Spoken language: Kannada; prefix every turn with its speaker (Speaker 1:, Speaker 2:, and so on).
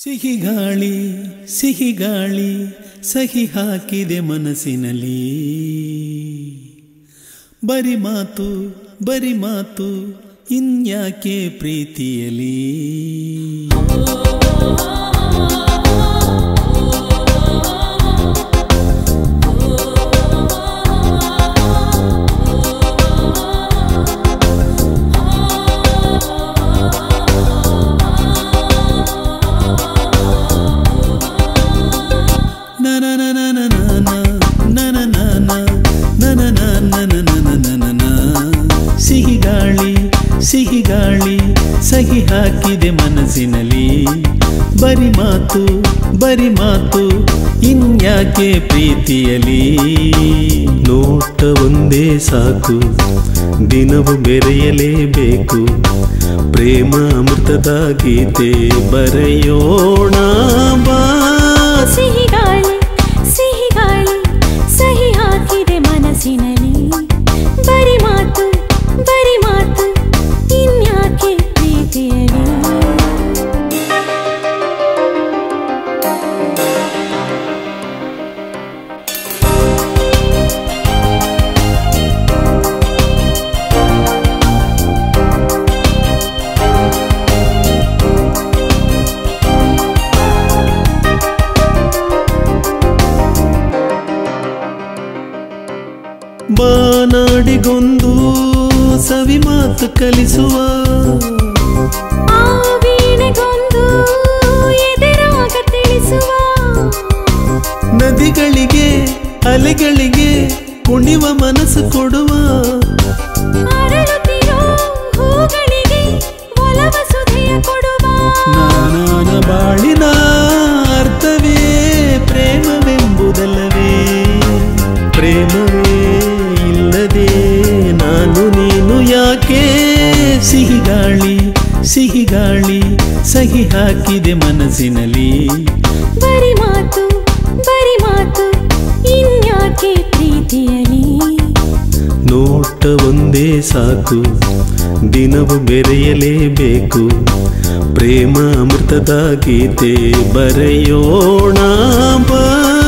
Speaker 1: ಸಿಹಿ ಗಾಳಿ ಸಿಹಿ ಗಾಳಿ ಸಹಿ ಹಾಕಿದೆ ಮನಸ್ಸಿನಲ್ಲಿ ಬರಿ ಮಾತು ಬರಿ ಮಾತು ಇನ್ಯಾಕೆ ಪ್ರೀತಿಯಲಿ ಸಿಹಿ ಗಾಳಿ ಸಿಹಿ ಗಾಳಿ ಸಹಿ ಹಾಕಿದೆ ಮನಸ್ಸಿನಲ್ಲಿ ಬರಿ ಮಾತು ಬರಿ ಮಾತು ಇನ್ಯಾಕೆ ಪ್ರೀತಿಯಲಿ
Speaker 2: ನೋಟ ಒಂದೇ ಸಾಕು ದಿನವು ಬೆರೆಯಲೇಬೇಕು ಪ್ರೇಮ ಅಮೃತದ ಗೀತೆ ಬರೆಯೋಣ ಬಾ
Speaker 3: ಸಿಹಿ ಗಾಳಿ ಸಿಹಿ ಗಾಳಿ ಸಹಿ ಹಾಕಿದೆ ಮನಸ್ಸಿನಲ್ಲಿ ಬರಿ ಮಾತು ಬರಿ ಮಾತು ಇನ್ಯಾಕೆ ಪ್ರೀತಿಯಲಿ
Speaker 2: ಬಾನಾಡಿಗೊಂದು ಸವಿ ಮಾತು ಕಲಿಸುವ
Speaker 3: ಆ ವೀಣೆಗೊಂದು ಎದೆರಾಗ ತಿಳಿಸುವ
Speaker 2: ನದಿಗಳಿಗೆ ಅಲೆಗಳಿಗೆ ಕುಣಿವ ಮನಸ್ಸು ಕೊಡುವ
Speaker 3: ಅರಳುತ್ತಿರೋ ಹೂಗಳಿಗೆ ಒಲವ ಸುಧೆಯ ಕೊಡುವ
Speaker 2: ನಾನಾನ ಬಾಳಿನ ಅರ್ಥವೇ ಪ್ರೇಮವೆಂಬುದಲ್ಲವೇ ಪ್ರೇಮವೇ ಇಲ್ಲದೆ ನಾನು ನೀನು ಯಾಕೆ
Speaker 1: ಸಿಹಿ ಗಾಳಿ ಸಿಹಿ ಗಾಳಿ ಸಹಿ ಹಾಕಿದೆ ಮನಸ್ಸಿನಲ್ಲಿ
Speaker 3: ಬರಿ ಮಾತು ಬರಿ ಮಾತು ಇನ್ಯಾಕೆ ಪ್ರೀತಿಯಲಿ
Speaker 2: ನೋಟ ಒಂದೇ ಸಾಕು ದಿನವು ಬೆರೆಯಲೇಬೇಕು ಪ್ರೇಮ ಅಮೃತದ ಗೀತೆ ಬರೆಯೋಣ ಬಾ